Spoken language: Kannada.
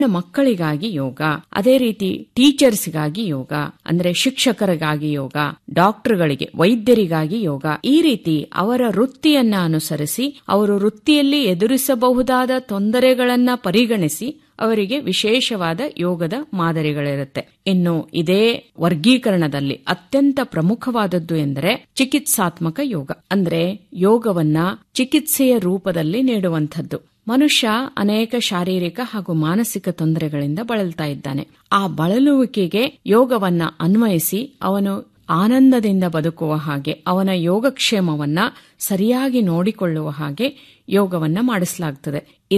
ಮಕ್ಕಳಿಗಾಗಿ ಯೋಗ ಅದೇ ರೀತಿ ಟೀಚರ್ಸ್ಗಾಗಿ ಯೋಗ ಅಂದ್ರೆ ಶಿಕ್ಷಕರಿಗಾಗಿ ಯೋಗ ಡಾಕ್ಟರ್ಗಳಿಗೆ ವೈದ್ಯರಿಗಾಗಿ ಯೋಗ ಈ ರೀತಿ ಅವರ ವೃತ್ತಿಯನ್ನ ಅನುಸರಿಸಿ ಅವರು ವೃತ್ತಿಯಲ್ಲಿ ಎದುರಿಸಬಹುದಾದ ತೊಂದರೆಗಳನ್ನ ಪರಿಗಣಿಸಿ ಅವರಿಗೆ ವಿಶೇಷವಾದ ಯೋಗದ ಮಾದರಿಗಳಿರುತ್ತೆ ಇನ್ನು ಇದೇ ವರ್ಗೀಕರಣದಲ್ಲಿ ಅತ್ಯಂತ ಪ್ರಮುಖವಾದದ್ದು ಎಂದರೆ ಚಿಕಿತ್ಸಾತ್ಮಕ ಯೋಗ ಅಂದ್ರೆ ಯೋಗವನ್ನ ಚಿಕಿತ್ಸೆಯ ರೂಪದಲ್ಲಿ ನೀಡುವಂಥದ್ದು ಮನುಷ್ಯ ಅನೇಕ ಶಾರೀರಿಕ ಹಾಗೂ ಮಾನಸಿಕ ತೊಂದರೆಗಳಿಂದ ಬಳಲ್ತಾ ಇದ್ದಾನೆ ಆ ಬಳಲುವಿಕೆಗೆ ಯೋಗವನ್ನ ಅನ್ವಯಿಸಿ ಅವನು ಆನಂದದಿಂದ ಬದುಕುವ ಹಾಗೆ ಅವನ ಯೋಗಕ್ಷೇಮವನ್ನ ಸರಿಯಾಗಿ ನೋಡಿಕೊಳ್ಳುವ ಹಾಗೆ ಯೋಗವನ್ನ ಮಾಡಿಸಲಾಗ್ತದೆ